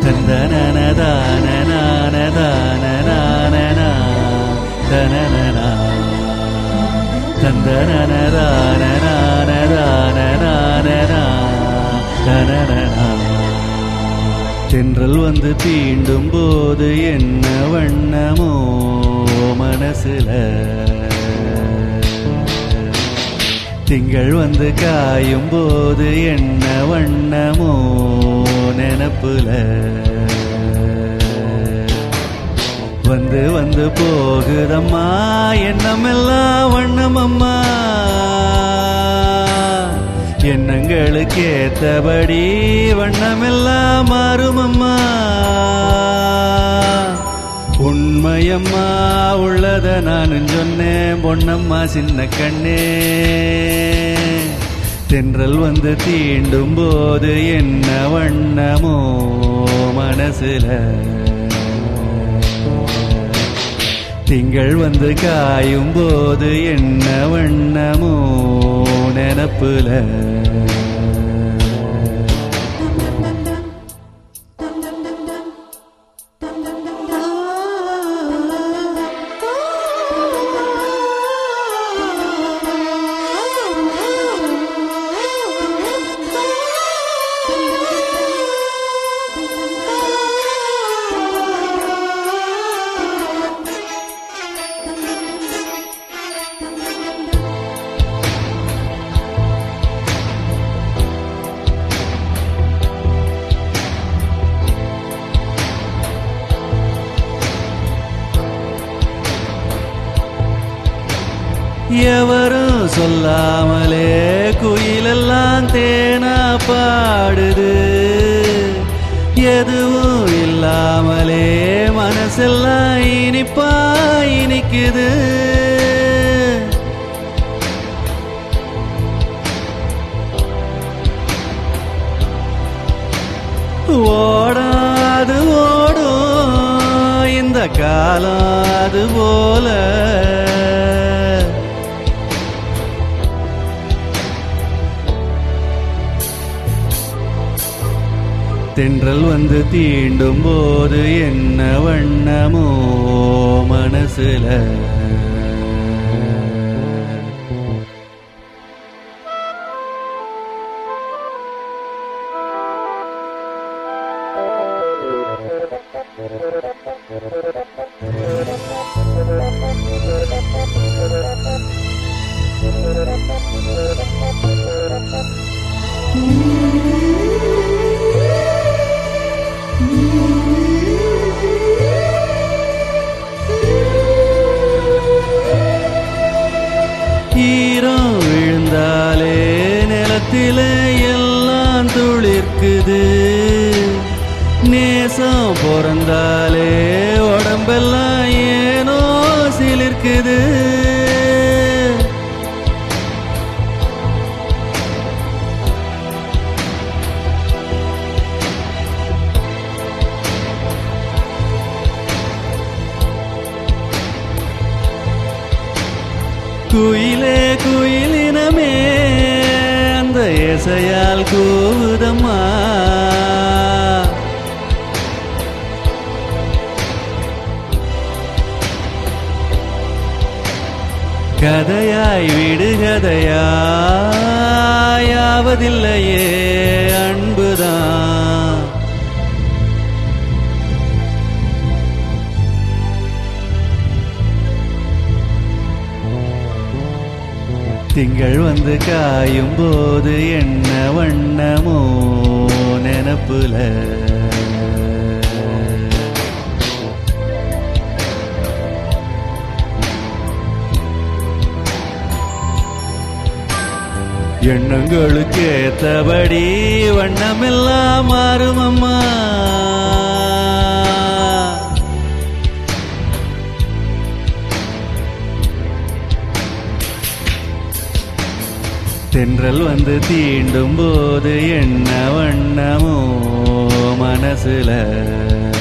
தந்தனனதானனானதானனானனா தனனனா தந்தனனதானனானதானனானனா தனனனா தென்றல் வந்து தீண்டும் போது என்ன வண்ணமோ மனசுல திங்கள் வந்து காயும் போது என்ன வண்ணமோ நினப்புல வந்து வந்து போகுதம்மா எண்ணமெல்லாம் வண்ணமம்மா எண்ணங்களுக்கு ஏத்தபடி வண்ணமெல்லாம் மாறுமம்மா உண்மையம்மா உள்ளத நானும் சொன்னேன் பொன்னம்மா சின்ன கண்ணே தென்றல் வந்து தீண்டும் போது என்ன வண்ணமோ மனசுல திங்கள் வந்து காயும் போது என்ன வண்ணமோ நினப்புல எவரும் சொல்லாமலே குயிலெல்லாம் தேனா பாடுது எதுவும் இல்லாமலே மனசெல்லாம் இனிப்பா இனிக்குது ஓடாது ஓடும் இந்த காலம் அது போல தென்றல் வந்து தீண்டும் போது என்ன வண்ணமோ மனசுல ஈரம் விழுந்தாலே நிலத்தில எல்லாம் துளிர்க்குது நேசம் பிறந்தாலே உடம்பெல்லாம் ஏனோ சிலிர்க்குது குயிலே குயிலினமே அந்த இசையால் கூவுதம்மா கதையாய் விடுகதையாவதில்லையே அன்புதான் திங்கள் வந்து காயும் போது என்ன வண்ணமோ நினப்புல எண்ணங்களுக்கு ஏத்தபடி வண்ணமெல்லாம் மாறுமம்மா தென்றல் வந்து தீண்டும் போது என்ன வண்ணமோ மனசுல